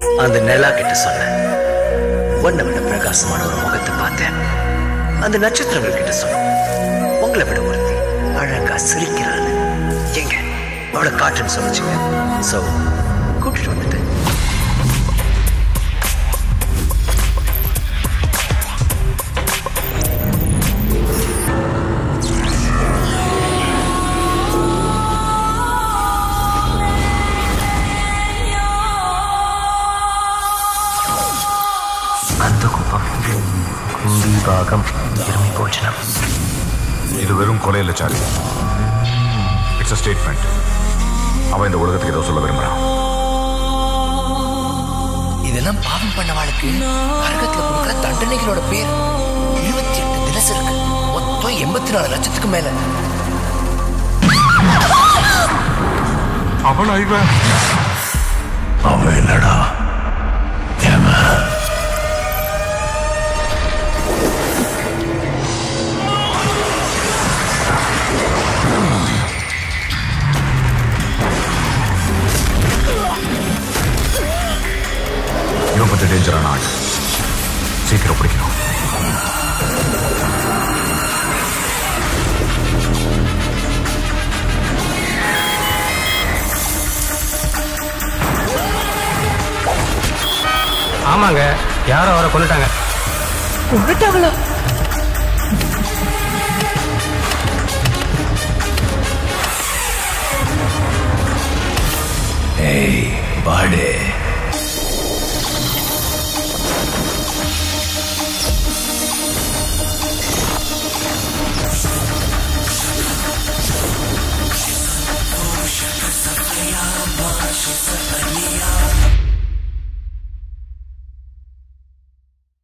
அந்த நிலா கிட்ட சொன்னேன் உன்னை விட பிரகாசமான ஒரு முகத்தை பார்த்தேன் அந்த நட்சத்திரங்கள் கிட்ட சொன்னேன் உங்களை விட ஒருத்தி அழகா சிரிக்கிறான்னு எங்க அவளை காட்டுன்னு சொல்லிச்சுங்க சோ கூட்டிட்டு வந்துட்டேன் அந்தகுப்பம் கும்பிபாகம் இருமி போச்சனம் இது வெறும் கொலை இல்ல சாரி இட்ஸ் அ ஸ்டேட்மெண்ட் அவன் இந்த உலகத்துக்கு ஏதோ சொல்ல விரும்புறான் இதெல்லாம் பாவம் பண்ணவாளுக்கு நரகத்துல கொடுக்குற தண்டனைகளோட பேர் இருபத்தி எட்டு தினசு இருக்கு மொத்தம் எண்பத்தி நாலு லட்சத்துக்கு மேல அவளா இவன் அவன் என்னடா இவன் கொஞ்சம் டேஞ்சரான ஆள் சீக்கிரம் பிடிக்கணும் ஆமாங்க யாரோ அவரை கொண்டுட்டாங்க கொண்டுட்டாங்களா ஏய் பாடு